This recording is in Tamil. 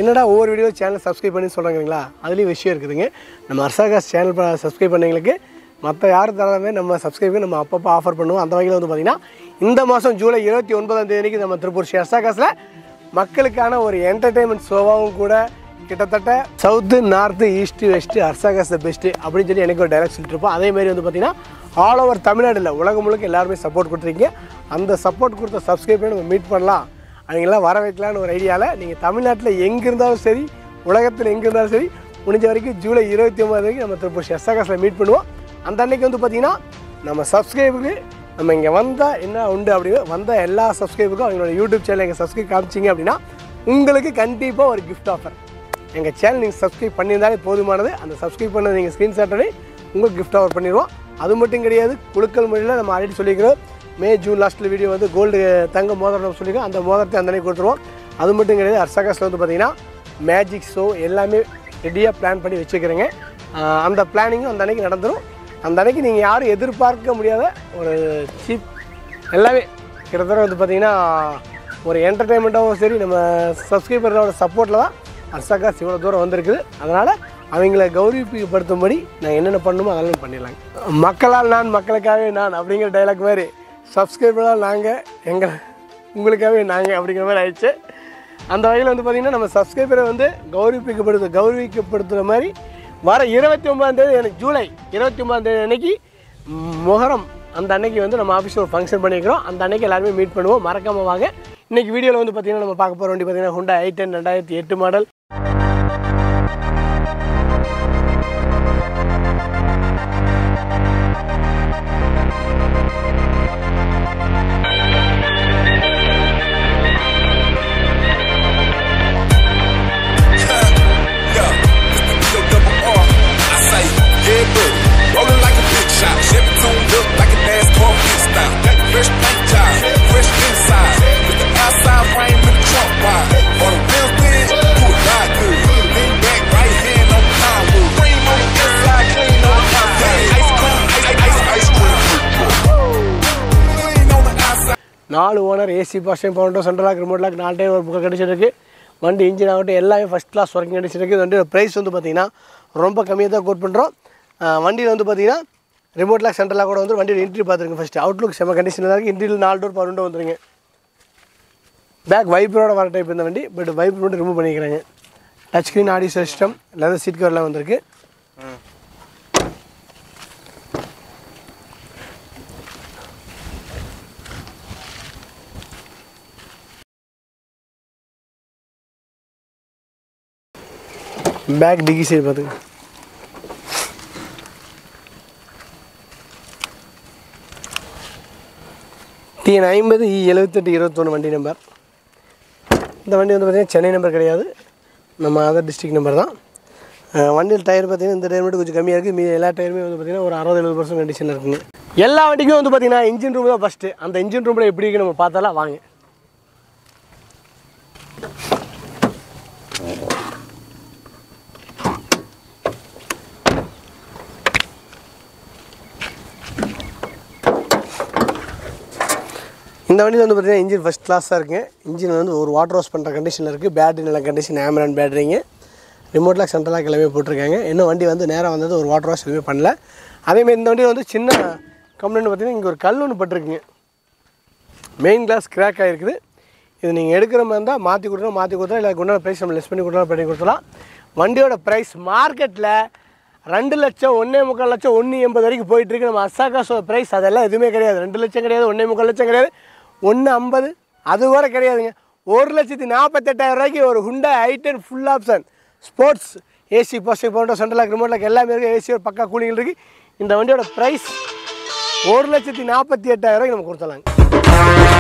என்னடா ஒவ்வொரு வீடியோ சேனல் சப்ஸ்கிரைப் பண்ணி சொல்கிறாங்களா அதுலேயும் விஷயம் இருக்குதுங்க நம்ம அர்சாகாஸ் சேனல் சப்ஸ்கிரைப் பண்ணவங்களுக்கு மற்ற யார் தராமே நம்ம சப்ஸ்கிரைப் நம்ம அப்பப்போ ஆஃபர் பண்ணுவோம் அந்த வகையில் வந்து பார்த்திங்கன்னா இந்த மாதம் ஜூலை இருபத்தி ஒன்பதாம் தேதிக்கு நம்ம திருப்பூர் ஸ்ரீ அர்சாகாஸில் மக்களுக்கான ஒரு என்டர்டெயின்மெண்ட் ஷோவாகவும் கூட கிட்டத்தட்ட சவுத்து நார்த்து ஈஸ்ட்டு வெஸ்ட்டு அர்சாகாஸ் த பெஸ்ட்டு அப்படின்னு சொல்லி எனக்கு ஒரு டைலாக் சொல்லிட்டு இருப்போம் அதே மாதிரி வந்து பார்த்திங்கன்னா ஆல் ஓவர் தமிழ்நாடு இல்லை உலகம் முழுக்க எல்லாருமே சப்போர்ட் கொடுத்துருக்கீங்க அந்த சப்போர்ட் கொடுத்த சப்ஸ்கிரைபரை நம்ம மீட் பண்ணலாம் அவங்களாம் வர வைக்கலான்னு ஒரு ஐடியாவில் நீங்கள் தமிழ்நாட்டில் எங்கே இருந்தாலும் சரி உலகத்தில் எங்கே இருந்தாலும் சரி முடிஞ்ச வரைக்கும் ஜூலை இருபத்தி ஒம்பது வரைக்கும் நம்ம திருப்பூர் எஸ்ஆகாஸில் மீட் பண்ணுவோம் அந்த அன்னைக்கு வந்து பார்த்திங்கன்னா நம்ம சப்ஸ்கிரைபருக்கு நம்ம இங்கே வந்தால் என்ன உண்டு அப்படின்னு வந்த எல்லா சப்ஸ்கிரைபருக்கும் அவங்களோட யூடியூப் சேனல் எங்கள் சப்ஸ்கிரைப் காமிச்சிங்க அப்படின்னா உங்களுக்கு கண்டிப்பாக ஒரு கிஃப்ட் ஆஃபர் எங்கள் சேனல் நீங்கள் சப்ஸ்கிரைப் பண்ணியிருந்தாலே போதுமானது அந்த சப்ஸ்கிரைப் பண்ணதை நீங்கள் ஸ்க்ரீன்ஷாட் பண்ணி உங்களுக்கு கிஃப்ட் ஆஃபர் பண்ணிடுவோம் அது மட்டும் கிடையாது குழுக்கள் முறையில் நம்ம ஆல்ரெடி சொல்லிக்கிறோம் மே ஜூன் லாஸ்ட்டில் வீடியோ வந்து கோல்டு தங்க மோதிரம் நம்ம சொல்லியிருக்கோம் அந்த மோதிரத்தை அந்த அன்னைக்கு கொடுத்துருவோம் அது மட்டும் கிடையாது அர்சகாஸில் வந்து பார்த்திங்கன்னா மேஜிக் ஷோ எல்லாமே ரெடியாக பிளான் பண்ணி வச்சுக்கிறேங்க ஆஹ் அந்த பிளானிங்கும் அந்த அன்னைக்கு நடந்துடும் அந்த அன்னைக்கு நீங்கள் யாரும் எதிர்பார்க்க முடியாத ஒரு சீப் எல்லாமே கிட்டத்தட்ட வந்து பார்த்திங்கன்னா ஒரு என்டர்டெயின்மெண்ட்டாகவும் சரி நம்ம சப்ஸ்கிரைபரோட சப்போர்ட்டில் தான் அர்சகாஸ் இவ்வளோ தூரம் வந்திருக்குது அதனால் அவங்கள கௌரவிப்படுத்தும்படி நான் என்னென்ன பண்ணணுமோ அதெல்லாம் பண்ணிடலாங்க மக்களால் நான் மக்களுக்காகவே நான் அப்படிங்கிற டைலாக் மாதிரி சப்ஸ்கிரைபரால் நாங்கள் எங்களை உங்களுக்காகவே நாங்கள் அப்படிங்கிற மாதிரி ஆயிடுச்சு அந்த வகையில் வந்து பார்த்திங்கன்னா நம்ம சப்ஸ்கிரைபரை வந்து கௌரவிக்கப்படுத்து கௌரவிக்கப்படுத்துகிற மாதிரி வர இருபத்தி ஒன்பதாம் தேதி எனக்கு ஜூலை இருபத்தி ஒன்பதாம் தேதி அன்னைக்கு முகரம் அந்த அன்னைக்கு வந்து நம்ம ஆஃபீஸில் ஒரு ஃபங்க்ஷன் பண்ணிக்கிறோம் அந்த அன்னைக்கு எல்லாருமே மீட் பண்ணுவோம் மறக்காம வாங்க இன்னைக்கு வீடியோவில் வந்து பார்த்திங்கன்னா நம்ம பார்க்க போகிற வண்டி பார்த்திங்கன்னா ஹுண்டா ஐ டென் ரெண்டாயிரத்தி எட்டு model Yeah, Mr. double R. I say, yeah, buddy. Rolling like a big shot. Chevy tuned up like a NASCAR pit stop. Got the fresh paint job, fresh inside. With the outside frame in the trunk wide. For the real thing, do it ride good. Lean back, right hand on the plywood. Cream on the inside, clean on the outside. Ice cream, ice, ice, ice cream. Clean on the outside. நாலு ஓனர் ஏசி பாஷன் பவுண்டோ சென்ட்ரல் லாக் ரிமோட் லாக் நாலு டைம் ஒரு புக்கை கிடச்சிருக்கு வண்டி இன்ஜின் ஆகட்டும் எல்லாமே ஃபஸ்ட் கிளாஸ் ஒர்க்கிங் கிடச்சிருக்கு வண்டியோட ப்ரைஸ் வந்து பார்த்திங்கன்னா ரொம்ப கம்மியாக தான் கோட் பண்ணுறோம் வண்டியில் வந்து பார்த்திங்கன்னா ரிமோட் லாக் சென்ட்ரல் லாக் கூட வந்து வண்டியோட இன்ட்ரி பார்த்துருங்க ஃபஸ்ட்டு அவுட்லுக் செம்ம கண்டிஷனில் தான் இருக்குது இன்ட்ரியில் நாலு டோர் பவர் விண்டோ வந்துருங்க பேக் வைப்பரோட வர டைப் இந்த வண்டி பட் வைப்பர் மட்டும் ரிமூவ் பண்ணிக்கிறாங்க touch screen audio system leather seat கவர்லாம் வந்திருக்கு பேக் டிக்கி சைடு பார்த்துங்க டிஎன் ஐம்பது இ எழுபத்தெட்டு இருபத்தொன்று வண்டி நம்பர் இந்த வண்டி வந்து பார்த்திங்கன்னா சென்னை நம்பர் கிடையாது நம்ம அதர் டிஸ்ட்ரிக்ட் நம்பர் தான் அஹ் வண்டியில் டயர் பார்த்தீங்கன்னா இந்த டயர் மட்டும் கொஞ்சம் கம்மியாக இருக்குது மீதி எல்லா டயருமே வந்து பார்த்திங்கன்னா ஒரு அறுபது எழுபது பர்சன்ட் கண்டிஷனில் இருக்குங்க எல்லா வண்டிக்கும் வந்து பார்த்திங்கன்னா இன்ஜின் ரூம் தான் ஃபஸ்ட்டு அந்த இன்ஜின் ரூமில் எப்படி இருக்கு நம்ம பார்த்தாலாம் வாங்க இந்த வண்டியில் வந்து பார்த்தீங்கன்னா இன்ஜின் ஃபஸ்ட் கிளாஸாக இருக்குங்க இன்ஜின் வந்து ஒரு வாட்டர் வாஷ் பண்ணுற கண்டிஷனில் இருக்குது பேட்டரி நல்ல கண்டிஷன் ஆமரான் பேட்டரிங்க ரிமோட் லாக் சென்ட்ரல் லாக் எல்லாமே போட்டிருக்காங்க இன்னும் வண்டி வந்து நேராக வந்தது ஒரு வாட்டர் வாஷ் எதுவுமே பண்ணல அதேமாதிரி இந்த வண்டியில் வந்து சின்ன கம்ப்ளைண்ட் பார்த்தீங்கன்னா இங்கே ஒரு கல் ஒன்று பட்டிருக்குங்க மெயின் கிளாஸ் கிராக் ஆகிருக்குது இது நீங்கள் எடுக்கிற மாதிரி இருந்தால் மாற்றி கொடுத்தா மாற்றி கொடுத்தா இல்லை குண்டான ப்ரைஸ் நம்ம லெஸ் பண்ணி கொடுத்தா பண்ணி கொடுத்துலாம் வண்டியோட ப்ரைஸ் மார்க்கெட்டில் ரெண்டு லட்சம் ஒன்றே முக்கால் லட்சம் ஒன்று எண்பது வரைக்கும் போயிட்டுருக்கு நம்ம அசாகாஸோட ப்ரைஸ் அதெல்லாம் எதுவுமே கிடையாது ரெண்டு லட்சம் கிடையாது ஒன்றே முக்கால் லட்சம் கிடையாது ஒன்று ஐம்பது அது கூட கிடையாதுங்க ஒரு லட்சத்தி நாற்பத்தெட்டாயிரம் ரூபாய்க்கு ஒரு Hyundai i ten full option sports AC போஸ்டிங் போட்டோ சென்ட்ரல் லாக் ரிமோட் லாக் எல்லாமே இருக்குது ஏசியோட பக்கா கூலிங் இருக்குது இந்த வண்டியோட ப்ரைஸ் ஒரு லட்சத்தி நாற்பத்தி எட்டாயிரம் ரூபாய்க்கு நம்ம கொடுத்துலாங்க